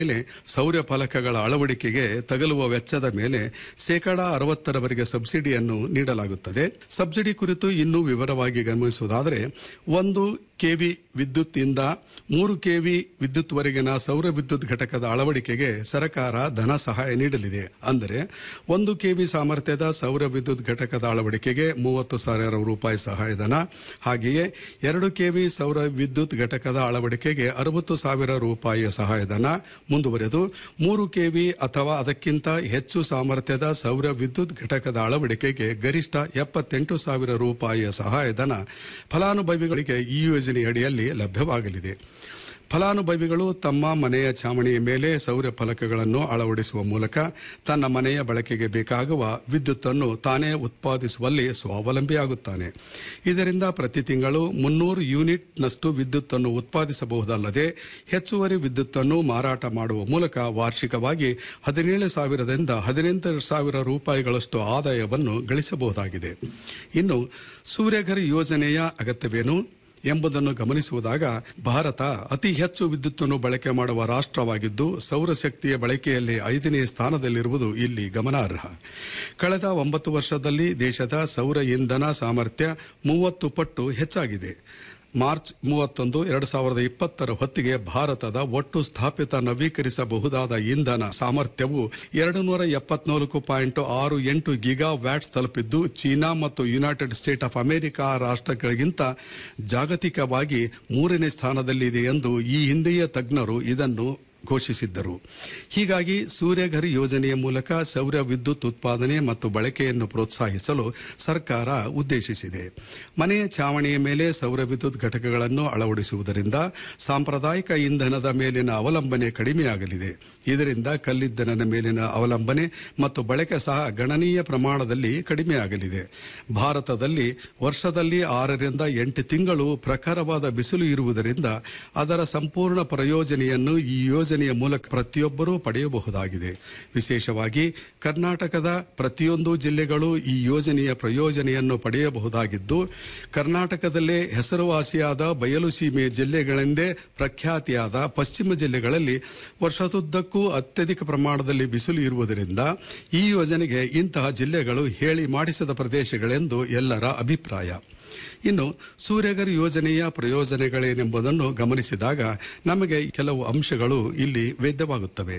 ಮೇಲೆ ಸೌರ ಫಲಕಗಳ ಅಳವಡಿಕೆಗೆ ತಗಲುವ ವೆಚ್ಚದ ಮೇಲೆ ಶೇಕಡಾ ಅರವತ್ತರವರೆಗೆ ಸಬ್ಸಿಡಿಯನ್ನು ನೀಡಲಾಗುತ್ತದೆ ಸಬ್ಸಿಡಿ ಕುರಿತು ಇನ್ನೂ ವಿವರವಾಗಿ ಗಮನಿಸುವುದಾದರೆ ಒಂದು ಕೆವಿ ವಿದ್ಯುತ್ ಇಂದ ಮೂರು ಕೆವಿ ವಿದ್ಯುತ್ ವರೆಗಿನ ಸೌರ ವಿದ್ಯುತ್ ಘಟಕದ ಅಳವಡಿಕೆಗೆ ಸರ್ಕಾರ ಧನ ಸಹಾಯ ನೀಡಲಿದೆ ಅಂದರೆ ಒಂದು ಕೆವಿ ಸಾಮರ್ಥ್ಯದ ಸೌರ ವಿದ್ಯುತ್ ಘಟಕದ ಅಳವಡಿಕೆಗೆ ಮೂವತ್ತು ಸಾವಿರ ರೂಪಾಯಿ ಸಹಾಯಧನ ಹಾಗೆಯೇ ಎರಡು ಕೆವಿ ಸೌರ ವಿದ್ಯುತ್ ಘಟಕದ ಅಳವಡಿಕೆಗೆ ಅರವತ್ತು ಸಾವಿರ ರೂಪಾಯಿಯ ಸಹಾಯಧನ ಮುಂದುವರೆದು ಮೂರು ಕೆವಿ ಅಥವಾ ಅದಕ್ಕಿಂತ ಹೆಚ್ಚು ಸಾಮರ್ಥ್ಯದ ಸೌರ ವಿದ್ಯುತ್ ಘಟಕದ ಅಳವಡಿಕೆಗೆ ಗರಿಷ್ಠ ಎಪ್ಪತ್ತೆಂಟು ಸಾವಿರ ರೂಪಾಯಿಯ ಸಹಾಯಧನ ಫಲಾನುಭವಿಗಳಿಗೆ ಈ ಯೋಜನೆಯಡಿಯಲ್ಲಿ ಲಭ್ಯವಾಗಲಿದೆ ಫಲಾನುಭವಿಗಳು ತಮ್ಮ ಮನೆಯ ಛಾವಣಿಯ ಮೇಲೆ ಸೌರ ಫಲಕಗಳನ್ನು ಅಳವಡಿಸುವ ಮೂಲಕ ತನ್ನ ಮನೆಯ ಬಳಕೆಗೆ ಬೇಕಾಗುವ ವಿದ್ಯುತ್ತನ್ನು ತಾನೇ ಉತ್ಪಾದಿಸುವಲ್ಲಿ ಸ್ವಾವಲಂಬಿಯಾಗುತ್ತಾನೆ ಇದರಿಂದ ಪ್ರತಿ ತಿಂಗಳು ಮುನ್ನೂರು ಯೂನಿಟ್ನಷ್ಟು ವಿದ್ಯುತ್ತನ್ನು ಉತ್ಪಾದಿಸಬಹುದಲ್ಲದೆ ಹೆಚ್ಚುವರಿ ವಿದ್ಯುತ್ತನ್ನು ಮಾರಾಟ ಮಾಡುವ ಮೂಲಕ ವಾರ್ಷಿಕವಾಗಿ ಹದಿನೇಳು ಸಾವಿರದಿಂದ ಹದಿನೆಂಟು ಸಾವಿರ ರೂಪಾಯಿಗಳಷ್ಟು ಆದಾಯವನ್ನು ಗಳಿಸಬಹುದಾಗಿದೆ ಇನ್ನು ಸೂರ್ಯಘರ್ ಯೋಜನೆಯ ಅಗತ್ಯವೇನು ಎಂಬುದನ್ನು ಗಮನಿಸುವುದಾಗ ಭಾರತ ಅತಿ ಹೆಚ್ಚು ವಿದ್ಯುತ್ತನ್ನು ಬಳಕೆ ಮಾಡುವ ರಾಷ್ಟ್ರವಾಗಿದ್ದು ಸೌರಶಕ್ತಿಯ ಬಳಕೆಯಲ್ಲಿ ಐದನೇ ಸ್ಥಾನದಲ್ಲಿರುವುದು ಇಲ್ಲಿ ಗಮನಾರ್ಹ ಕಳೆದ ಒಂಬತ್ತು ವರ್ಷದಲ್ಲಿ ದೇಶದ ಸೌರ ಇಂಧನ ಸಾಮರ್ಥ್ಯ ಮೂವತ್ತು ಪಟ್ಟು ಹೆಚ್ಚಾಗಿದೆ ಮಾರ್ಚ್ ಮೂವತ್ತೊಂದು ಎರಡು ಸಾವಿರದ ಇಪ್ಪತ್ತರ ಹೊತ್ತಿಗೆ ಭಾರತದ ಒಟ್ಟು ಸ್ಥಾಪಿತ ನವೀಕರಿಸಬಹುದಾದ ಇಂಧನ ಸಾಮರ್ಥ್ಯವು ಎರಡು ನೂರ ಎಪ್ಪತ್ನಾಲ್ಕು ಪಾಯಿಂಟ್ ಆರು ಎಂಟು ಗಿಗಾ ವ್ಯಾಟ್ಸ್ ತಲುಪಿದ್ದು ಚೀನಾ ಮತ್ತು ಯುನೈಟೆಡ್ ಸ್ಟೇಟ್ ಆಫ್ ಅಮೆರಿಕಾ ರಾಷ್ಟ್ರಗಳಿಗಿಂತ ಜಾಗತಿಕವಾಗಿ ಮೂರನೇ ಸ್ಥಾನದಲ್ಲಿದೆ ಎಂದು ಈ ಹಿಂದೆಯೇ ತಜ್ಞರು ಇದನ್ನು ಘೋಷಿಸಿದ್ದರು ಹೀಗಾಗಿ ಸೂರ್ಯಘರ್ ಯೋಜನೆಯ ಮೂಲಕ ಸೌರ ವಿದ್ಯುತ್ ಉತ್ಪಾದನೆ ಮತ್ತು ಬಳಕೆಯನ್ನು ಪ್ರೋತ್ಸಾಹಿಸಲು ಸರ್ಕಾರ ಉದ್ದೇಶಿಸಿದೆ ಮನೆಯ ಛಾವಣಿಯ ಮೇಲೆ ಸೌರ ವಿದ್ಯುತ್ ಘಟಕಗಳನ್ನು ಅಳವಡಿಸುವುದರಿಂದ ಸಾಂಪ್ರದಾಯಿಕ ಇಂಧನದ ಮೇಲಿನ ಅವಲಂಬನೆ ಕಡಿಮೆಯಾಗಲಿದೆ ಇದರಿಂದ ಕಲ್ಲಿದ್ದಲಿನ ಮೇಲಿನ ಅವಲಂಬನೆ ಮತ್ತು ಬಳಕೆ ಸಹ ಗಣನೀಯ ಪ್ರಮಾಣದಲ್ಲಿ ಕಡಿಮೆಯಾಗಲಿದೆ ಭಾರತದಲ್ಲಿ ವರ್ಷದಲ್ಲಿ ಆರರಿಂದ ಎಂಟು ತಿಂಗಳು ಪ್ರಖರವಾದ ಬಿಸಿಲು ಇರುವುದರಿಂದ ಅದರ ಸಂಪೂರ್ಣ ಪ್ರಯೋಜನೆಯನ್ನು ಈ ಯೋಜನೆಯ ಮೂಲಕ ಪ್ರತಿಯೊಬ್ಬರೂ ಪಡೆಯಬಹುದಾಗಿದೆ ವಿಶೇಷವಾಗಿ ಕರ್ನಾಟಕದ ಪ್ರತಿಯೊಂದು ಜಿಲ್ಲೆಗಳು ಈ ಯೋಜನೆಯ ಪ್ರಯೋಜನೆಯನ್ನು ಪಡೆಯಬಹುದಾಗಿದ್ದು ಕರ್ನಾಟಕದಲ್ಲೇ ಹೆಸರುವಾಸಿಯಾದ ಬಯಲು ಸೀಮೆ ಜಿಲ್ಲೆಗಳೆಂದೇ ಪ್ರಖ್ಯಾತಿಯಾದ ಪಶ್ಚಿಮ ಜಿಲ್ಲೆಗಳಲ್ಲಿ ವರ್ಷದುದ್ದಕ್ಕೂ ಅತ್ಯಧಿಕ ಪ್ರಮಾಣದಲ್ಲಿ ಬಿಸಿಲು ಇರುವುದರಿಂದ ಈ ಯೋಜನೆಗೆ ಇಂತಹ ಜಿಲ್ಲೆಗಳು ಹೇಳಿ ಮಾಡಿಸದ ಪ್ರದೇಶಗಳೆಂದು ಎಲ್ಲರ ಅಭಿಪ್ರಾಯ ಇನ್ನು ಸೂರ್ಯಗರ್ ಯೋಜನೆಯ ಪ್ರಯೋಜನಗಳೇನೆಂಬುದನ್ನು ಗಮನಿಸಿದಾಗ ನಮಗೆ ಕೆಲವು ಅಂಶಗಳು ಇಲ್ಲಿ ವೇದ್ಯವಾಗುತ್ತವೆ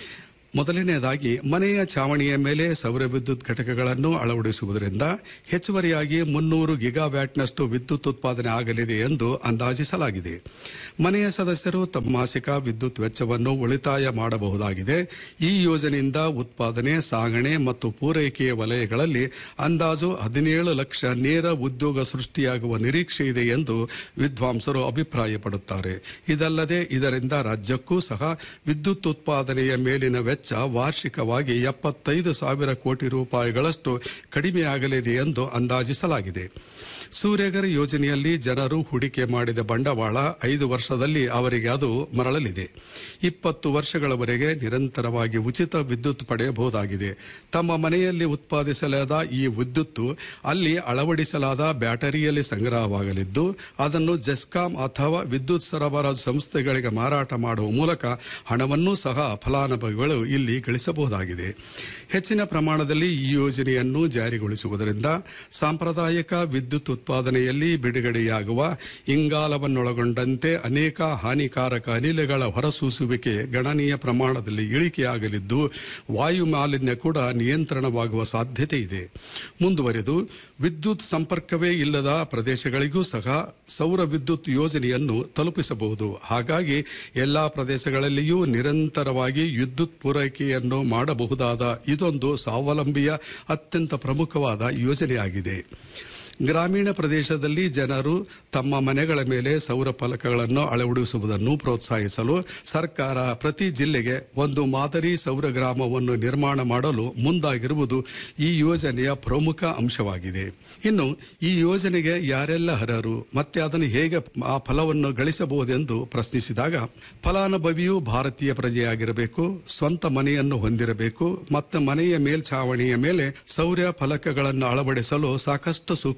ಮೊದಲನೆಯದಾಗಿ ಮನೆಯ ಛಾವಣಿಯ ಮೇಲೆ ಸೌರ ವಿದ್ಯುತ್ ಘಟಕಗಳನ್ನು ಅಳವಡಿಸುವುದರಿಂದ ಹೆಚ್ಚುವರಿಯಾಗಿ ಮುನ್ನೂರು ಗಿಗಾವ್ಯಾಟ್ನಷ್ಟು ವಿದ್ಯುತ್ ಉತ್ಪಾದನೆ ಆಗಲಿದೆ ಎಂದು ಅಂದಾಜಿಸಲಾಗಿದೆ ಮನೆಯ ಸದಸ್ಯರು ತಮ್ಮ ಮಾಸಿಕ ವಿದ್ಯುತ್ ವೆಚ್ಚವನ್ನು ಉಳಿತಾಯ ಮಾಡಬಹುದಾಗಿದೆ ಈ ಯೋಜನೆಯಿಂದ ಉತ್ಪಾದನೆ ಸಾಗಣೆ ಮತ್ತು ಪೂರೈಕೆಯ ವಲಯಗಳಲ್ಲಿ ಅಂದಾಜು ಹದಿನೇಳು ಲಕ್ಷ ನೇರ ಉದ್ಯೋಗ ಸೃಷ್ಟಿಯಾಗುವ ನಿರೀಕ್ಷೆ ಇದೆ ಎಂದು ವಿದ್ವಾಂಸರು ಅಭಿಪ್ರಾಯಪಡುತ್ತಾರೆ ಇದಲ್ಲದೆ ಇದರಿಂದ ರಾಜ್ಯಕ್ಕೂ ಸಹ ವಿದ್ಯುತ್ ಉತ್ಪಾದನೆಯ ಮೇಲಿನ ವೆಚ್ಚ ವಾರ್ಷಿಕವಾಗಿ ಎಪ್ಪತ್ತೈದು ಸಾವಿರ ಕೋಟಿ ರೂಪಾಯಿಗಳಷ್ಟು ಕಡಿಮೆಯಾಗಲಿದೆ ಎಂದು ಅಂದಾಜಿಸಲಾಗಿದೆ ಸೂರ್ಯಗರ್ ಯೋಜನೆಯಲ್ಲಿ ಜನರು ಹೂಡಿಕೆ ಮಾಡಿದ ಬಂಡವಾಳ ಐದು ವರ್ಷದಲ್ಲಿ ಅವರಿಗೆ ಅದು ಮರಳಲಿದೆ ಇಪ್ಪತ್ತು ವರ್ಷಗಳವರೆಗೆ ನಿರಂತರವಾಗಿ ಉಚಿತ ವಿದ್ಯುತ್ ಪಡೆಯಬಹುದಾಗಿದೆ ತಮ್ಮ ಮನೆಯಲ್ಲಿ ಉತ್ಪಾದಿಸಲಾದ ಈ ವಿದ್ಯುತ್ತು ಅಲ್ಲಿ ಅಳವಡಿಸಲಾದ ಬ್ಯಾಟರಿಯಲ್ಲಿ ಸಂಗ್ರಹವಾಗಲಿದ್ದು ಅದನ್ನು ಜೆಸ್ಕಾಂ ಅಥವಾ ವಿದ್ಯುತ್ ಸರಬರಾಜು ಸಂಸ್ಥೆಗಳಿಗೆ ಮಾರಾಟ ಮಾಡುವ ಮೂಲಕ ಹಣವನ್ನೂ ಸಹ ಫಲಾನುಭವಿಗಳು ಇಲ್ಲಿ ಗಳಿಸಬಹುದಾಗಿದೆ ಹೆಚ್ಚಿನ ಪ್ರಮಾಣದಲ್ಲಿ ಈ ಯೋಜನೆಯನ್ನು ಜಾರಿಗೊಳಿಸುವುದರಿಂದ ಸಾಂಪ್ರದಾಯಿಕ ವಿದ್ಯುತ್ ಉತ್ಪಾದನೆಯಲ್ಲಿ ಬಿಡುಗಡೆಯಾಗುವ ಇಂಗಾಲವನ್ನೊಳಗೊಂಡಂತೆ ಅನೇಕ ಹಾನಿಕಾರಕ ಅನಿಲಗಳ ಹೊರಸೂಸುವಿಕೆ ಗಣನೀಯ ಪ್ರಮಾಣದಲ್ಲಿ ಇಳಿಕೆಯಾಗಲಿದ್ದು ವಾಯು ಮಾಲಿನ್ಯ ಕೂಡ ನಿಯಂತ್ರಣವಾಗುವ ಸಾಧ್ಯತೆ ಇದೆ ಮುಂದುವರೆದು ವಿದ್ಯುತ್ ಸಂಪರ್ಕವೇ ಇಲ್ಲದ ಪ್ರದೇಶಗಳಿಗೂ ಸಹ ಸೌರ ವಿದ್ಯುತ್ ಯೋಜನೆಯನ್ನು ತಲುಪಿಸಬಹುದು ಹಾಗಾಗಿ ಎಲ್ಲಾ ಪ್ರದೇಶಗಳಲ್ಲಿಯೂ ನಿರಂತರವಾಗಿ ವಿದ್ಯುತ್ ಪೂರೈಕೆಯನ್ನು ಮಾಡಬಹುದಾದ ಇದೊಂದು ಸ್ವಾವಲಂಬಿಯ ಅತ್ಯಂತ ಪ್ರಮುಖವಾದ ಯೋಜನೆಯಾಗಿದೆ ಗ್ರಾಮೀಣ ಪ್ರದೇಶದಲ್ಲಿ ಜನರು ತಮ್ಮ ಮನೆಗಳ ಮೇಲೆ ಸೌರ ಫಲಕಗಳನ್ನು ಅಳವಡಿಸುವುದನ್ನು ಪ್ರೋತ್ಸಾಹಿಸಲು ಸರ್ಕಾರ ಪ್ರತಿ ಜಿಲ್ಲೆಗೆ ಒಂದು ಮಾದರಿ ಸೌರ ಗ್ರಾಮವನ್ನು ನಿರ್ಮಾಣ ಮಾಡಲು ಮುಂದಾಗಿರುವುದು ಈ ಯೋಜನೆಯ ಪ್ರಮುಖ ಅಂಶವಾಗಿದೆ ಇನ್ನು ಈ ಯೋಜನೆಗೆ ಯಾರೆಲ್ಲ ಅರ್ಹರು ಮತ್ತೆ ಅದನ್ನು ಹೇಗೆ ಆ ಫಲವನ್ನು ಗಳಿಸಬಹುದೆಂದು ಪ್ರಶ್ನಿಸಿದಾಗ ಫಲಾನುಭವಿಯು ಭಾರತೀಯ ಪ್ರಜೆಯಾಗಿರಬೇಕು ಸ್ವಂತ ಮನೆಯನ್ನು ಹೊಂದಿರಬೇಕು ಮತ್ತು ಮನೆಯ ಮೇಲ್ಛಾವಣಿಯ ಮೇಲೆ ಸೌರ ಫಲಕಗಳನ್ನು ಅಳವಡಿಸಲು ಸಾಕಷ್ಟು ಸೂಕ್ತ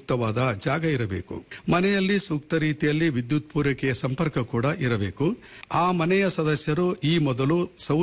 ಸೂಕ್ತವಾದ ಜಾಗ ಇರಬೇಕು ಮನೆಯಲ್ಲಿ ಸೂಕ್ತ ರೀತಿಯಲ್ಲಿ ವಿದ್ಯುತ್ ಪೂರೈಕೆಯ ಸಂಪರ್ಕ ಕೂಡ ಇರಬೇಕು ಆ ಮನೆಯ ಸದಸ್ಯರು ಈ ಮೊದಲು ಸೌರ